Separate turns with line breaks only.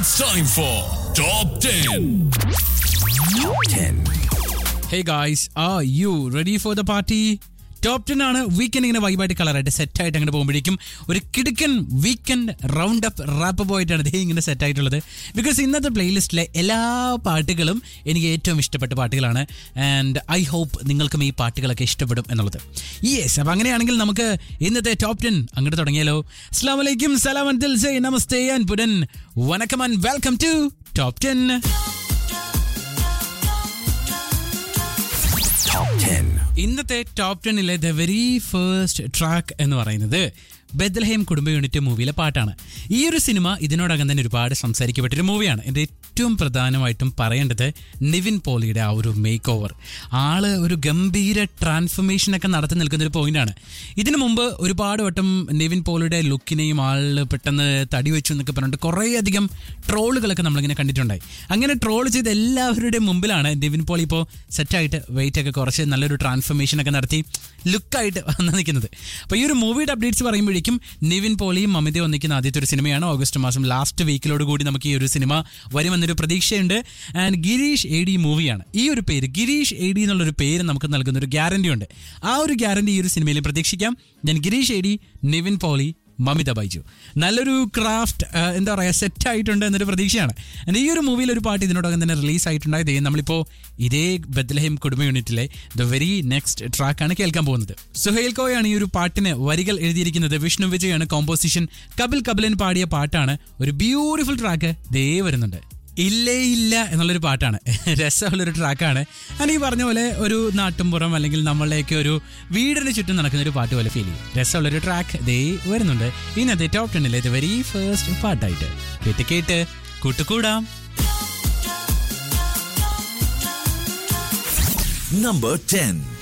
It's time for Top 10. Top 10.
Hey guys, are you ready for the party? Top ten ആണ് weekend ഇങ്ങനെ വൈബായിട്ട് കളറായിട്ട് set ആയിട്ട് അങ്ങനെ പോകുമ്പോഴേക്കും ഒരു കിടുക്കൻ വീക്കെൻഡ് റൗണ്ട് അപ്പ് റാപ്പ് പോയിട്ടാണ് ഇതേ ഇങ്ങനെ സെറ്റ് ആയിട്ടുള്ളത് ബിക്കോസ് ഇന്നത്തെ പ്ലേലിസ്റ്റിലെ എല്ലാ പാട്ടുകളും എനിക്ക് ഏറ്റവും ഇഷ്ടപ്പെട്ട പാട്ടുകളാണ് ആൻഡ് ഐ ഹോപ്പ് നിങ്ങൾക്കും ഈ പാട്ടുകളൊക്കെ ഇഷ്ടപ്പെടും എന്നുള്ളത് യെസ് അപ്പം അങ്ങനെയാണെങ്കിൽ നമുക്ക് ഇന്നത്തെ ടോപ്പ് ടെൻ അങ്ങോട്ട് തുടങ്ങിയാലോ അസ്സാം വലൈക്കും സലാം അൻതിൽ സേ നമസ്തേ ആൻഡ് പുരൻ വണക്കം and welcome to top ten
Top 10.
ഇന്നത്തെ ടോപ്പ് ടെന്നിലെ ദ വെരി ഫസ്റ്റ് ട്രാക്ക് എന്ന് പറയുന്നത് ബെദ്ലഹേം കുടുംബ യൂണിറ്റ് മൂവിയിലെ പാട്ടാണ് ഈ ഒരു സിനിമ ഇതിനോടകം തന്നെ ഒരുപാട് സംസാരിക്കപ്പെട്ടൊരു മൂവിയാണ് എൻ്റെ ഏറ്റവും പ്രധാനമായിട്ടും പറയേണ്ടത് നിവിൻ പോളിയുടെ ആ ഒരു മേക്ക് ഓവർ ആള് ഒരു ഗംഭീര ട്രാൻസ്ഫർമേഷൻ ഒക്കെ നടത്തി നിൽക്കുന്ന ഒരു പോയിന്റാണ് ഇതിനു മുമ്പ് ഒരുപാട് വട്ടം നിവിൻ പോളിയുടെ ലുക്കിനെയും ആള് പെട്ടെന്ന് തടി വെച്ചു എന്നൊക്കെ പറഞ്ഞിട്ട് കുറേയധികം ട്രോളുകളൊക്കെ നമ്മളിങ്ങനെ കണ്ടിട്ടുണ്ടായി അങ്ങനെ ട്രോൾ ചെയ്ത എല്ലാവരുടെയും മുമ്പിലാണ് നിവിൻ പോളി ഇപ്പോൾ സെറ്റായിട്ട് വെയിറ്റ് ഒക്കെ കുറച്ച് നല്ലൊരു ട്രാൻസ്ഫർമേഷൻ ഒക്കെ നടത്തി ലുക്കായിട്ട് വന്ന് നിൽക്കുന്നത് അപ്പോൾ ഈ ഒരു മൂവിയുടെ അപ്ഡേറ്റ്സ് പറയുമ്പോഴേക്കും നിവിൻ പോളിയും മമിതയും ഒന്നിക്കുന്ന ആദ്യത്തെ ഒരു സിനിമയാണ് ഓഗസ്റ്റ് മാസം ലാസ്റ്റ് വീക്കിലോട് കൂടി നമുക്ക് ഈ ഒരു സിനിമ വരുമെന്നൊരു പ്രതീക്ഷയുണ്ട് ആൻഡ് ഗിരീഷ് എ ഡി മൂവിയാണ് ഈ ഒരു പേര് ഗിരീഷ് എ ഡി എന്നുള്ളൊരു പേര് നമുക്ക് നൽകുന്ന ഒരു ഗ്യാരണ്ടി ഉണ്ട് ആ ഒരു ഗ്യാരണ്ടി ഈ ഒരു സിനിമയിൽ പ്രതീക്ഷിക്കാം ഞാൻ ഗിരീഷ് എ ഡി നിവിൻ പോളി മമിത ബൈജു നല്ലൊരു ക്രാഫ്റ്റ് എന്താ പറയുക സെറ്റ് ആയിട്ടുണ്ട് എന്നൊരു പ്രതീക്ഷയാണ് And ഈ ഒരു മൂവിയിൽ ഒരു പാട്ട് ഇതിനോടകം തന്നെ റിലീസ് ആയിട്ടുണ്ടായത് നമ്മളിപ്പോൾ ഇതേ ബദ്ലഹേം കുടുംബ യൂണിറ്റിലെ ദ വെരി നെക്സ്റ്റ് ട്രാക്കാണ് കേൾക്കാൻ പോകുന്നത് സുഹൈൽ കോയാണ് ഈ ഒരു പാട്ടിന് വരികൾ എഴുതിയിരിക്കുന്നത് വിഷ്ണു വിജയാണ് കോമ്പോസിഷൻ കപിൽ കപിലൻ പാടിയ പാട്ടാണ് ഒരു ബ്യൂട്ടിഫുൾ ട്രാക്ക് ദേ വരുന്നുണ്ട് ഇല്ലേ ഇല്ല എന്നുള്ളൊരു പാട്ടാണ് രസമുള്ളൊരു ട്രാക്കാണ് ഞാൻ ഈ പറഞ്ഞ പോലെ ഒരു നാട്ടുംപുറം അല്ലെങ്കിൽ നമ്മളുടെയൊക്കെ ഒരു വീടിന് ചുറ്റും നടക്കുന്ന ഒരു പാട്ട് പോലെ ഫീൽ ചെയ്യും രസമുള്ളൊരു ട്രാക്ക് ദേ വരുന്നുണ്ട് ഇന്നത്തെ ടോപ്പ് ടെന്നിലെ ഇത് വെരി ഫസ്റ്റ് പാട്ടായിട്ട് കേട്ട് കേട്ട് കൂട്ടുകൂടാം
Number 10.